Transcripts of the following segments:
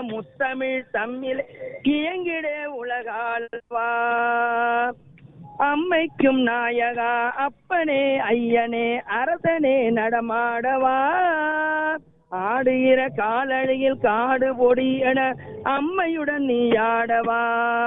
முத்தமிழ் தம்மில் இயங்கிட உலகால்வா அம்மைக்கும் நாயகா அப்பனே ஐயனே அரசனே நடமாடவா ஆடுகிற காலழியில் காடு பொடி என அம்மையுடன் நீ ஆடவா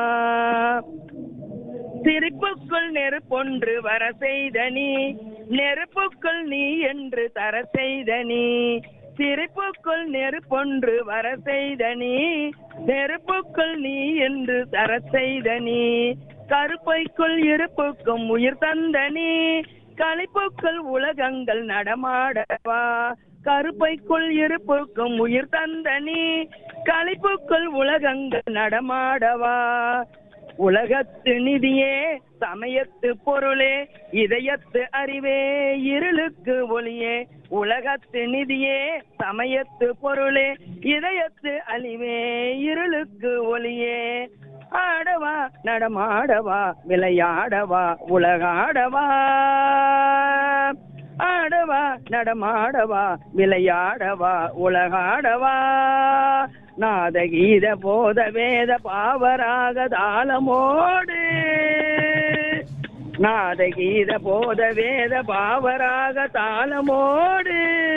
சிரிப்புக்குள் நெருப்பொன்று வர செய்த நீ நெருப்புக்குள் நீ என்று தர செய்த நீ சிரிப்புக்குள் நெருப்பொன்று வர செய்த நீ நெருப்புக்குள் நீ என்று தர செய்த நீ கருப்பைக்குள் இருப்புக்கும் உயிர் தந்த நீ களிப்புக்குள் உலகங்கள் நடமாடவா கருப்பைக்குள் இருப்புக்கும் உயிர் தந்த நீ களிப்புக்குள் உலகங்கள் நடமாடவா உலகத்து நிதியே சமயத்து பொருளே இதயத்து அறிவே இருளுக்கு ஒளியே உலகத்து நிதியே சமயத்து பொருளே இதயத்து அழிவே இருளுக்கு ஒளியே ஆடவா நடமாடவா விளையாடவா உலகாடவா ஆடவா நடமாடவா விளையாடவா உலகாடவா நாத கீத போத வேத பாவராக தாளமோடு நாத கீத போத வேத பாவராக தாளமோடு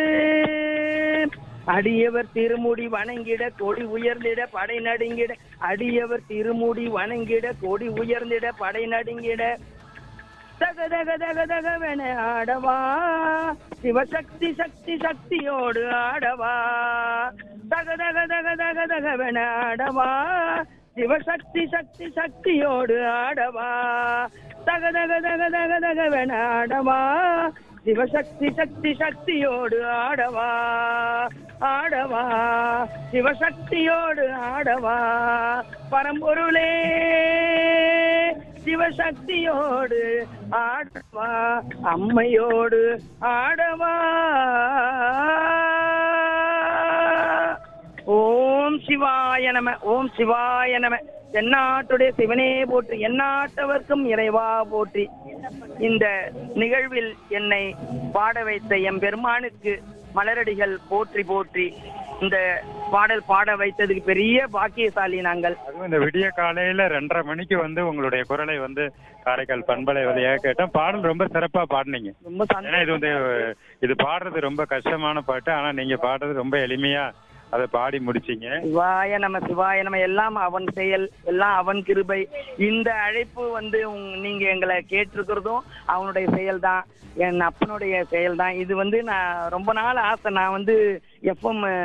அடியவர் திருமுடி வணங்கிட கொடி உயர்ந்திட படை நடுங்கிட அடியவர் திருமுடி வணங்கிட கொடி உயர்ந்திட படை நடுங்கிட தக தக தக தகவென ஆடவா சிவசக்தி சக்தி சக்தியோடு ஆடவா தக தக தக தக தகவென ஆடவா சிவசக்தி சக்தி சக்தியோடு ஆடவா தக தக தக தக தகவென ஆடவா சிவசக்தி சக்தி சக்தியோடு ஆடவா ஆடவா சிவசக்தியோடு ஆடவா பரம்பொருளே சிவசக்தியோடு ஆடவா அம்மையோடு ஆடவா ஓம் சிவாய நம ஓம் சிவாய நம தென்னாட்டுடைய சிவனே போற்றி எந்நாட்டவர்க்கும் இறைவா போற்றி இந்த நிகழ்வில் என்னை பாட வைத்த எம் பெருமானுக்கு மலரடிகள் போற்றி போற்றி இந்த பாடல் பாட வைத்ததுக்கு பெரிய பாக்கியசாலி நாங்கள் அதுவும் இந்த விடிய காலையில ரெண்டரை மணிக்கு வந்து உங்களுடைய குரலை வந்து காரைக்கால் பண்பலை வழியாக கேட்டோம் பாடல் ரொம்ப சிறப்பா பாடுனீங்க ரொம்ப ஏன்னா இது வந்து இது பாடுறது ரொம்ப கஷ்டமான பாட்டு ஆனா நீங்க பாடுறது ரொம்ப எளிமையா அதை பாடி முடிச்சீங்க சிவாய நம சிவாய நம எல்லாம் அவன் செயல் எல்லாம் அவன் கிருபை இந்த அழைப்பு வந்து உங்க- நீங்க எங்களை கேட்டிருக்கிறதும் அவனுடைய செயல்தான் என் அப்பனுடைய செயல்தான் இது வந்து நான் ரொம்ப நாள் ஆசை நான் வந்து எஃப்எம்